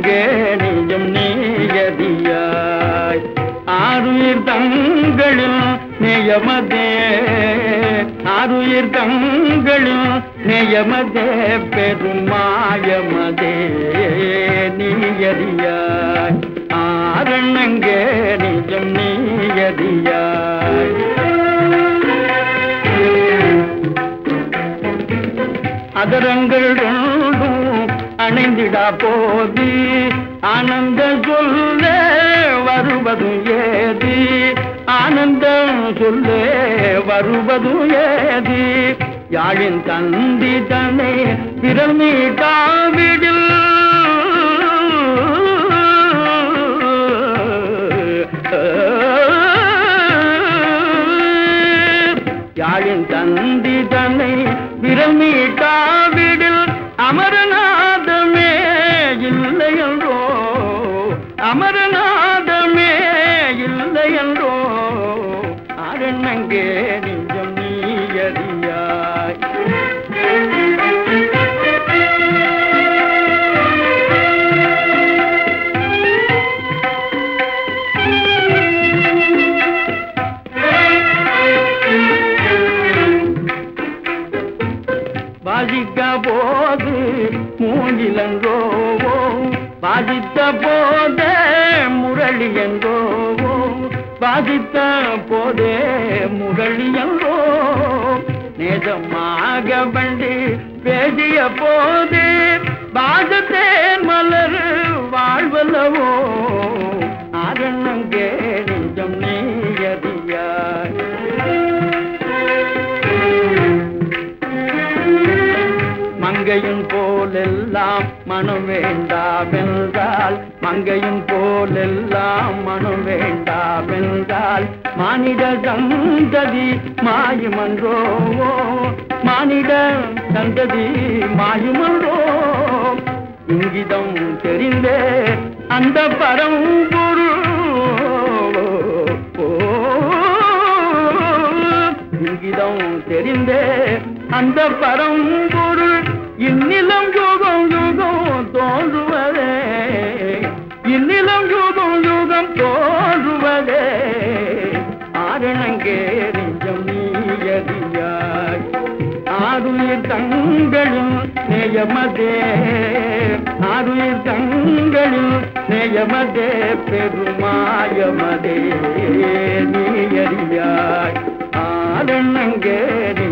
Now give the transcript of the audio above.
ஆரணங்கே நீயும் நீயதியாய் ஆறுயிர் தங்களில் நேயமதே ஆறுயிர் தங்களில் நேயமதே பெருமாயமதே நீயதியாய் ஆரணங்கே நீயும் நீயதியாய் அதரங்கள் ரெண்டும் அணைந்திடா போதி ஆனந்த சொல்ல வருவதும் ஏதி ஆனந்தம் சொல்ல வருவதும் ஏதி யாழின் தந்தி தன்னை விரல் மீட்டாவிடில் யாழின் தந்தி தன்னை விரல் மீட்டாவிடில் அமரநாதமே இல்லை என்றோ அமரநாதமே இல்லை என்றோ அரணங்கே நிஜம் நீயறியாய் வாசிக்க போது மூங்கிலன்றோவோ வாசித்த போதே முரளி என்றோவோ வாசித்த போதே முரளி என்றோ நேசமாக வண்டி பேசிய போது பாசத்தேன் மலர் வாழ்வல்லவோ ஆரணங்கே நிஜம் நீயதியாய் மங்கையும் போலெல்லாம் மனம் வேண்டாவென்றால் மங்கையும் போலெல்லாம் மனம் வேண்டாவென்றால் மானிட சந்ததி மாயுமன்றோ மானிட சந்ததி மாயுமன்றோ இங்கிதம் தெரிந்தே அந்த பரம்பொருள் இங்கிதம் தெரிந்தே அந்த பரம்பொருள் இந்நிலம் யுகம் யுகம் தோன்றுவதே இந்நிலம் யுகம் யுகம் தோன்றுவதே ஆரணங்கே நிஜம் நீயதியாய் ஆறுயிர் தங்களில் நேயமதே ஆறுயிர் தங்களில் நேயமதே பெருமாயமதே நீயறியாய் ஆரணங்கே